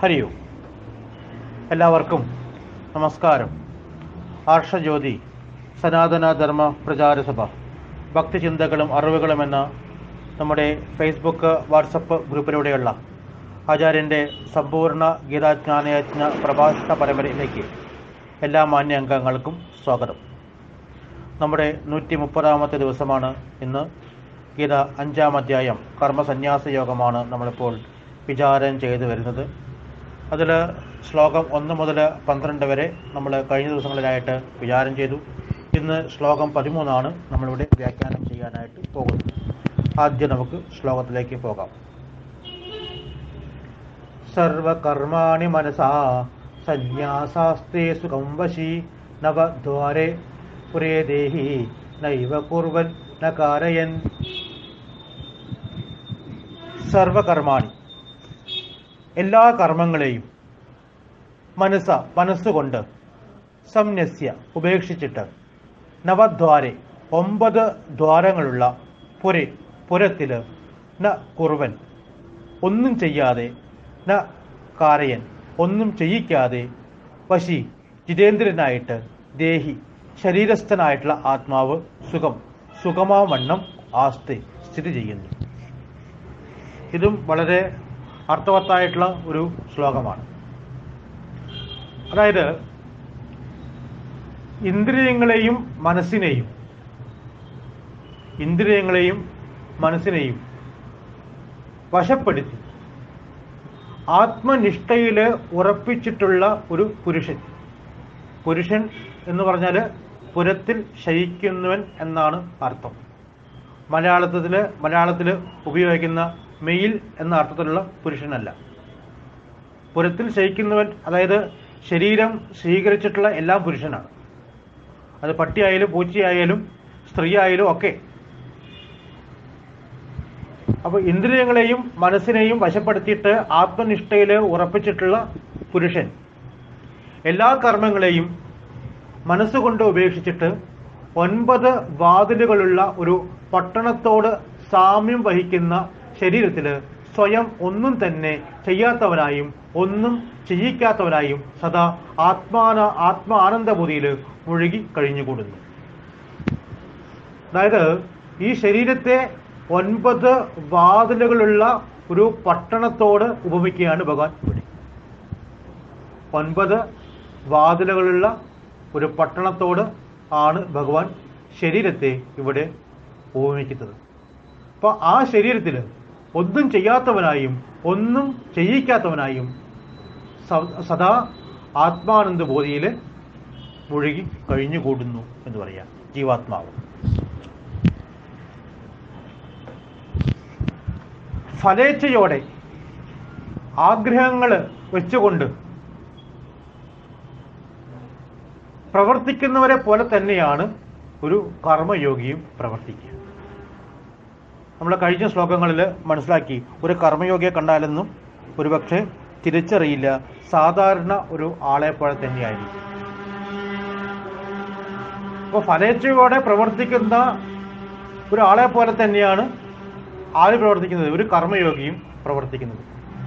ഹരി ഓം എല്ലാവർക്കും നമസ്കാരം ആർഷജ്യോതി സനാതന ധർമ്മ പ്രചാര സഭ ഭക്തിചിന്തകളും അറിവുകളും എന്ന നമ്മുടെ ഫേസ്ബുക്ക് വാട്സപ്പ് ഗ്രൂപ്പിലൂടെയുള്ള ആചാര്യൻ്റെ സമ്പൂർണ്ണ ഗീതാജ്ഞാനയജ്ഞ പ്രഭാഷണ പരമ്പരയിലേക്ക് എല്ലാ മാന്യ അംഗങ്ങൾക്കും സ്വാഗതം നമ്മുടെ നൂറ്റി മുപ്പതാമത്തെ ദിവസമാണ് ഇന്ന് ഗീത അഞ്ചാം അധ്യായം കർമ്മസന്യാസ യോഗമാണ് നമ്മളിപ്പോൾ വിചാരം ചെയ്തു വരുന്നത് അതിൽ ശ്ലോകം ഒന്ന് മുതൽ പന്ത്രണ്ട് വരെ നമ്മൾ കഴിഞ്ഞ ദിവസങ്ങളിലായിട്ട് വിചാരം ചെയ്തു ഇന്ന് ശ്ലോകം പതിമൂന്നാണ് നമ്മളിവിടെ വ്യാഖ്യാനം ചെയ്യാനായിട്ട് പോകുന്നത് ആദ്യം നമുക്ക് ശ്ലോകത്തിലേക്ക് പോകാം സർവകർമാണി മനസാ സന്യാസാസ്തേ സുഖം വശി നവദ്വാരെ പുരേ ദേഹി നൈവ കുർവൻ ന കാരയൻ സർവകർമാണി എല്ലാ കർമ്മങ്ങളെയും മനസ്സ മനസ്സുകൊണ്ട് സംന്യസ്യ ഉപേക്ഷിച്ചിട്ട് നവദ്വാരെ ഒമ്പത് ദ്വാരങ്ങളുള്ള പുര പുരത്തിൽ ന കുറുവൻ ഒന്നും ചെയ്യാതെ ന കാരയൻ ഒന്നും ചെയ്യിക്കാതെ വശി ജിതേന്ദ്രനായിട്ട് ദേഹി ശരീരസ്ഥനായിട്ടുള്ള ആത്മാവ് സുഖം സുഖമാവണ്ണം ആസ്തി സ്ഥിതി ചെയ്യുന്നു ഇതും വളരെ അർത്ഥവത്തായിട്ടുള്ള ഒരു ശ്ലോകമാണ് അതായത് ഇന്ദ്രിയങ്ങളെയും മനസ്സിനെയും ഇന്ദ്രിയങ്ങളെയും മനസ്സിനെയും വശപ്പെടുത്തി ആത്മനിഷ്ഠയിൽ ഉറപ്പിച്ചിട്ടുള്ള ഒരു പുരുഷൻ പുരുഷൻ എന്ന് പറഞ്ഞാൽ പുരത്തിൽ ശയിക്കുന്നവൻ എന്നാണ് അർത്ഥം മലയാളത്തിൽ മലയാളത്തിൽ ഉപയോഗിക്കുന്ന മെയിൽ എന്ന അർത്ഥത്തിലുള്ള പുരുഷനല്ല പുരത്തിൽ ശയിക്കുന്നവൻ അതായത് ശരീരം സ്വീകരിച്ചിട്ടുള്ള എല്ലാം പുരുഷനാണ് അത് പട്ടിയായാലും പൂച്ചയായാലും സ്ത്രീ ആയാലും ഒക്കെ അപ്പോൾ ഇന്ദ്രിയങ്ങളെയും മനസ്സിനെയും വശപ്പെടുത്തിയിട്ട് ആത്മനിഷ്ഠയിൽ ഉറപ്പിച്ചിട്ടുള്ള പുരുഷൻ എല്ലാ കർമ്മങ്ങളെയും മനസ്സുകൊണ്ട് ഉപേക്ഷിച്ചിട്ട് ഒൻപത് വാതിലുകളുള്ള ഒരു പട്ടണത്തോട് സാമ്യം വഹിക്കുന്ന ശരീരത്തിൽ സ്വയം ഒന്നും തന്നെ ചെയ്യാത്തവനായും ഒന്നും ചെയ്യിക്കാത്തവനായും സദാ ആത്മാന ആത്മാനന്ദബുദ്ധിയിൽ മുഴുകി കഴിഞ്ഞുകൂടുന്നു അതായത് ഈ ശരീരത്തെ ഒൻപത് വാതിലുകളുള്ള ഒരു പട്ടണത്തോട് ഉപമിക്കുകയാണ് ഭഗവാൻ ഇവിടെ ഒൻപത് വാതിലുകളുള്ള ഒരു പട്ടണത്തോട് ആണ് ഭഗവാൻ ശരീരത്തെ ഇവിടെ ഉപമിക്കുന്നത് അപ്പോൾ ആ ശരീരത്തിൽ ഒന്നും ചെയ്യാത്തവനായും ഒന്നും ചെയ്യിക്കാത്തവനായും സദാ ആത്മാനന്ദ ബോധിയിൽ മുഴുകി കഴിഞ്ഞുകൂടുന്നു എന്ന് പറയാം ജീവാത്മാവ് ഫലേച്ഛയോടെ ആഗ്രഹങ്ങൾ വെച്ചുകൊണ്ട് പ്രവർത്തിക്കുന്നവരെ പോലെ തന്നെയാണ് ഒരു കർമ്മയോഗിയും പ്രവർത്തിക്കുക നമ്മൾ കഴിഞ്ഞ ശ്ലോകങ്ങളിൽ മനസ്സിലാക്കി ഒരു കർമ്മയോഗിയെ കണ്ടാലെന്നും ഒരുപക്ഷെ തിരിച്ചറിയില്ല സാധാരണ ഒരു ആളെ പോലെ തന്നെയായിരിക്കും അപ്പോൾ ഫലേച്ഛയോടെ പ്രവർത്തിക്കുന്ന ഒരാളെ പോലെ തന്നെയാണ് ആര് പ്രവർത്തിക്കുന്നത് ഒരു കർമ്മയോഗിയും പ്രവർത്തിക്കുന്നത്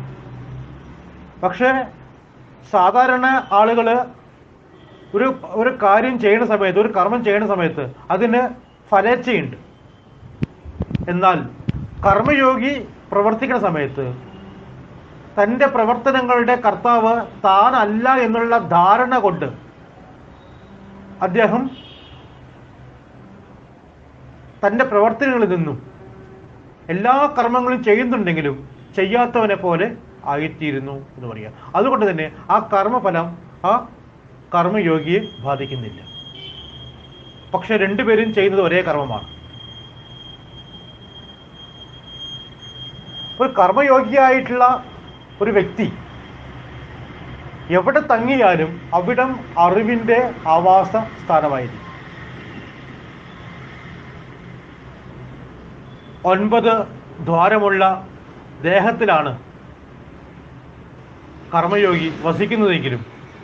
പക്ഷേ സാധാരണ ആളുകൾ ഒരു ഒരു കാര്യം ചെയ്യുന്ന സമയത്ത് ഒരു കർമ്മം ചെയ്യുന്ന സമയത്ത് അതിന് ഫലേച്ഛയുണ്ട് എന്നാൽ കർമ്മയോഗി പ്രവർത്തിക്കുന്ന സമയത്ത് തൻ്റെ പ്രവർത്തനങ്ങളുടെ കർത്താവ് താനല്ല എന്നുള്ള ധാരണ കൊണ്ട് അദ്ദേഹം തൻ്റെ പ്രവർത്തനങ്ങളിൽ നിന്നും എല്ലാ കർമ്മങ്ങളും ചെയ്യുന്നുണ്ടെങ്കിലും ചെയ്യാത്തവനെ പോലെ ആയിത്തീരുന്നു എന്ന് പറയുക അതുകൊണ്ട് തന്നെ ആ കർമ്മഫലം ആ കർമ്മയോഗിയെ ബാധിക്കുന്നില്ല പക്ഷെ രണ്ടുപേരും ചെയ്യുന്നത് ഒരേ കർമ്മമാണ് ഒരു കർമ്മയോഗിയായിട്ടുള്ള ഒരു വ്യക്തി എവിടെ തങ്ങിയാലും അവിടം അറിവിന്റെ ആവാസ സ്ഥാനമായിരിക്കും ഒൻപത് ദ്വാരമുള്ള ദേഹത്തിലാണ് കർമ്മയോഗി വസിക്കുന്നതെങ്കിലും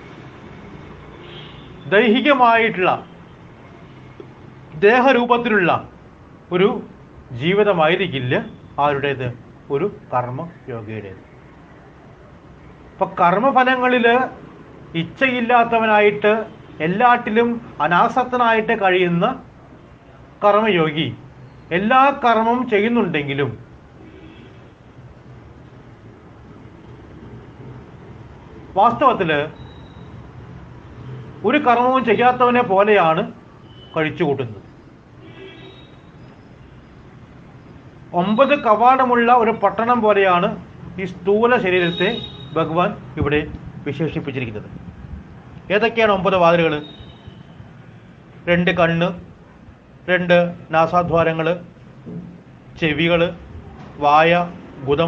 ദൈഹികമായിട്ടുള്ള ദേഹരൂപത്തിലുള്ള ഒരു ജീവിതമായിരിക്കില്ല ആരുടേത് ഒരു കർമ്മയോഗിയുടേത് അപ്പൊ കർമ്മഫലങ്ങളില് ഇച്ഛയില്ലാത്തവനായിട്ട് എല്ലാറ്റിലും അനാസക്തനായിട്ട് കഴിയുന്ന കർമ്മയോഗി എല്ലാ കർമ്മം ചെയ്യുന്നുണ്ടെങ്കിലും വാസ്തവത്തില് ഒരു കർമ്മവും ചെയ്യാത്തവനെ പോലെയാണ് കഴിച്ചുകൂട്ടുന്നത് ഒമ്പത് കവാടമുള്ള ഒരു പട്ടണം പോലെയാണ് ഈ സ്ഥൂല ശരീരത്തെ ഭഗവാൻ ഇവിടെ വിശേഷിപ്പിച്ചിരിക്കുന്നത് ഏതൊക്കെയാണ് ഒമ്പത് വാതിലുകൾ രണ്ട് കണ്ണ് രണ്ട് നാസാദ്വാരങ്ങൾ ചെവികൾ വായ ബുധം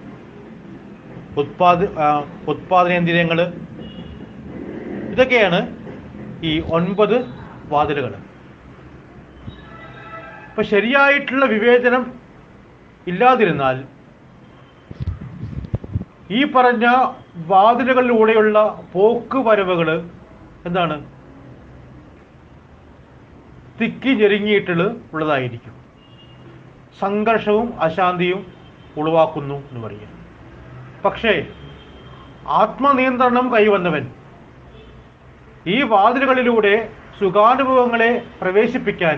ഉത്പാദ ആ, ഉത്പാദനേന്ദ്രിയങ്ങൾ ഇതൊക്കെയാണ് ഈ ഒൻപത് വാതിലുകൾ ഇപ്പൊ ശരിയായിട്ടുള്ള വിവേചനം ഇല്ലാതിരുന്നാൽ ഈ പറഞ്ഞ വാതിലുകളിലൂടെയുള്ള പോക്ക് വരവുകൾ എന്താണ് തിക്കി ഞെരുങ്ങിയിട്ടുള്ള ഉള്ളതായിരിക്കും സംഘർഷവും അശാന്തിയും ഉളവാക്കുന്നു എന്ന് പറയുക പക്ഷേ ആത്മനിയന്ത്രണം കൈവന്നവൻ ഈ വാതിലുകളിലൂടെ സുഖാനുഭവങ്ങളെ പ്രവേശിപ്പിക്കാൻ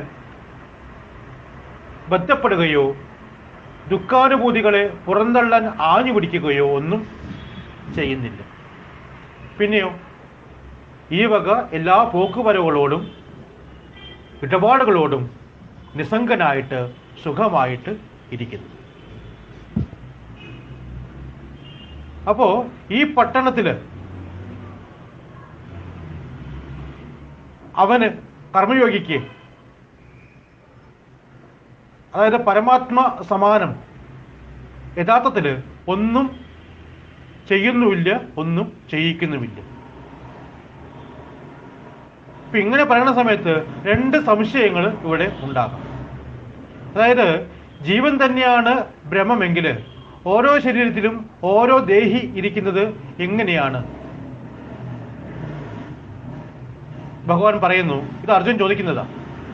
ബന്ധപ്പെടുകയോ ദുഃഖാനുഭൂതികളെ പുറന്തള്ളാൻ ആഞ്ഞു പിടിക്കുകയോ ഒന്നും ചെയ്യുന്നില്ല പിന്നെയോ ഈ വക എല്ലാ പോക്കുവരവുകളോടും ഇടപാടുകളോടും നിസ്സംഗനായിട്ട് സുഖമായിട്ട് ഇരിക്കുന്നു അപ്പോ ഈ പട്ടണത്തില് അവന് കർമ്മയോഗിക്ക് അതായത് പരമാത്മ സമാനം യഥാർത്ഥത്തില് ഒന്നും ചെയ്യുന്നുമില്ല ഒന്നും ചെയ്യിക്കുന്നുമില്ല ഇപ്പൊ ഇങ്ങനെ പറയുന്ന സമയത്ത് രണ്ട് സംശയങ്ങൾ ഇവിടെ ഉണ്ടാകാം അതായത് ജീവൻ തന്നെയാണ് ബ്രഹ്മമെങ്കിൽ ഓരോ ശരീരത്തിലും ഓരോ ദേഹി ഇരിക്കുന്നത് എങ്ങനെയാണ് ഭഗവാൻ പറയുന്നു ഇത് അർജുൻ ചോദിക്കുന്നതാ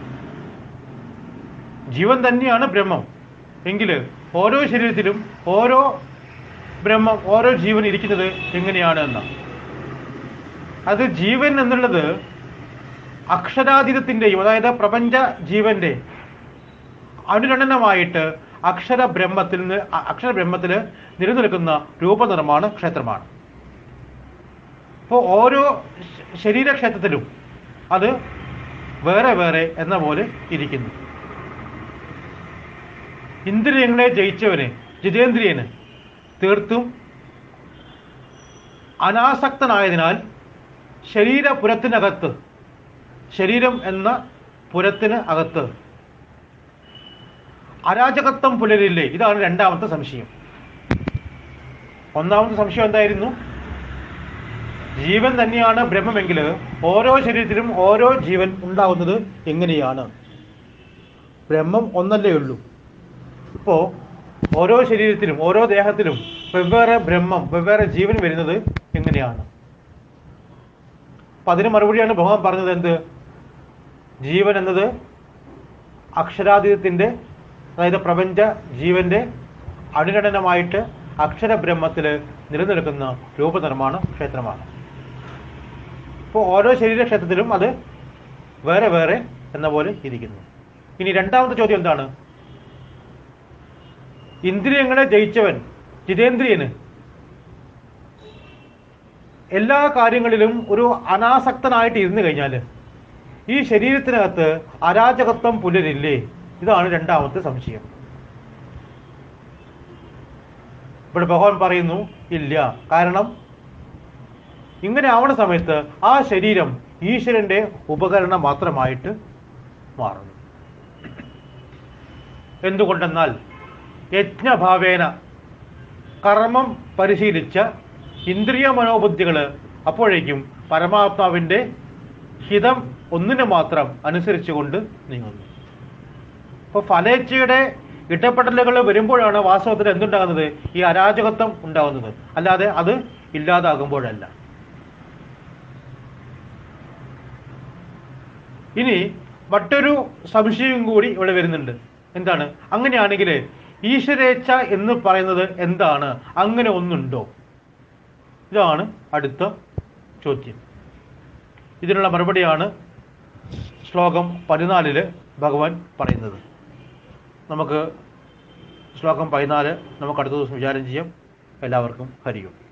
ജീവൻ തന്നെയാണ് ബ്രഹ്മം എങ്കിൽ ഓരോ ശരീരത്തിലും ഓരോ ബ്രഹ്മം ഓരോ ജീവൻ ഇരിക്കുന്നത് എങ്ങനെയാണ് എന്ന അത് ജീവൻ എന്നുള്ളത് അക്ഷരാതീതത്തിന്റെയും അതായത് പ്രപഞ്ച ജീവന്റെ അനുരണനമായിട്ട് അക്ഷര ബ്രഹ്മത്തിൽ നിന്ന് അ- അക്ഷര ബ്രഹ്മത്തിൽ നിലനിൽക്കുന്ന രൂപനിർമ്മാണ ക്ഷേത്രമാണ് അപ്പോൾ ഓരോ ശ- ശരീരക്ഷേത്രത്തിലും അത് വേറെ വേറെ എന്ന പോലെ ഇരിക്കുന്നു ഇന്ദ്രിയങ്ങളെ ജയിച്ചവന് ജിതേന്ദ്രിയന് തീർത്തും അനാസക്തനായതിനാൽ ശരീരപുരത്തിനകത്ത് ശരീരം എന്ന പുരത്തിന് അകത്ത് അരാജകത്വം പുലരില്ലേ ഇതാണ് രണ്ടാമത്തെ സംശയം ഒന്നാമത്തെ സംശയം എന്തായിരുന്നു ജീവൻ തന്നെയാണ് ബ്രഹ്മമെങ്കിൽ ഓരോ ശരീരത്തിലും ഓരോ ജീവൻ ഉണ്ടാവുന്നത് എങ്ങനെയാണ് ബ്രഹ്മം ഒന്നല്ലേ ഉള്ളൂ ഇപ്പോ ഓരോ ശരീരത്തിലും ഓരോ ദേഹത്തിലും വെവ്വേറെ ബ്രഹ്മം വെവ്വേറെ ജീവൻ വരുന്നത് എങ്ങനെയാണ് അപ്പൊ അതിന് മറുപടിയാണ് ഭഗവാൻ പറഞ്ഞത് എന്ത് ജീവൻ എന്നത് അക്ഷരാതീതത്തിന്റെ അതായത് പ്രപഞ്ച ജീവന്റെ അനുരണനമായിട്ട് അക്ഷര ബ്രഹ്മത്തിൽ നിലനിൽക്കുന്ന രൂപനിർമ്മാണ ക്ഷേത്രമാണ് ഇപ്പോൾ ഓരോ ശരീരക്ഷേത്രത്തിലും അത് വേറെ വേറെ എന്ന പോലെ ഇരിക്കുന്നു ഇനി രണ്ടാമത്തെ ചോദ്യം എന്താണ് ഇന്ദ്രിയങ്ങളെ ജയിച്ചവൻ ജിതേന്ദ്രിയന് എല്ലാ കാര്യങ്ങളിലും ഒരു അനാസക്തനായിട്ട് ഇരുന്നു കഴിഞ്ഞാൽ ഈ ശരീരത്തിനകത്ത് അരാജകത്വം പുലരില്ലേ ഇതാണ് രണ്ടാമത്തെ സംശയം ഇവിടെ ഭഗവാൻ പറയുന്നു ഇല്ല കാരണം ഇങ്ങനെ ആവണ സമയത്ത് ആ ശരീരം ഈശ്വരന്റെ ഉപകരണം മാത്രമായിട്ട് മാറുന്നു എന്തുകൊണ്ടെന്നാൽ യജ്ഞഭാവേന കർമ്മം പരിശീലിച്ച ഇന്ദ്രിയ മനോബുദ്ധികള് അപ്പോഴേക്കും പരമാത്മാവിന്റെ ഹിതം ഒന്നിനു മാത്രം അനുസരിച്ചുകൊണ്ട് നീങ്ങുന്നു ഇപ്പൊ ഫലേച്ഛയുടെ ഇടപെടലുകൾ വരുമ്പോഴാണ് വാസ്തവത്തിൽ എന്തുണ്ടാകുന്നത് ഈ അരാജകത്വം ഉണ്ടാകുന്നത് അല്ലാതെ അത് ഇല്ലാതാകുമ്പോഴല്ല ഇനി മറ്റൊരു സംശയം കൂടി ഇവിടെ വരുന്നുണ്ട് എന്താണ് അങ്ങനെയാണെങ്കിൽ ഈശ്വരേച്ഛ എന്ന് പറയുന്നത് എന്താണ് അങ്ങനെ ഒന്നുണ്ടോ ഇതാണ് അടുത്ത ചോദ്യം ഇതിനുള്ള മറുപടിയാണ് ശ്ലോകം പതിനാലില് ഭഗവാൻ പറയുന്നത് നമുക്ക് ശ്ലോകം പതിനാല് നമുക്ക് അടുത്ത ദിവസം വിചാരം ചെയ്യാം എല്ലാവർക്കും ഹരിയും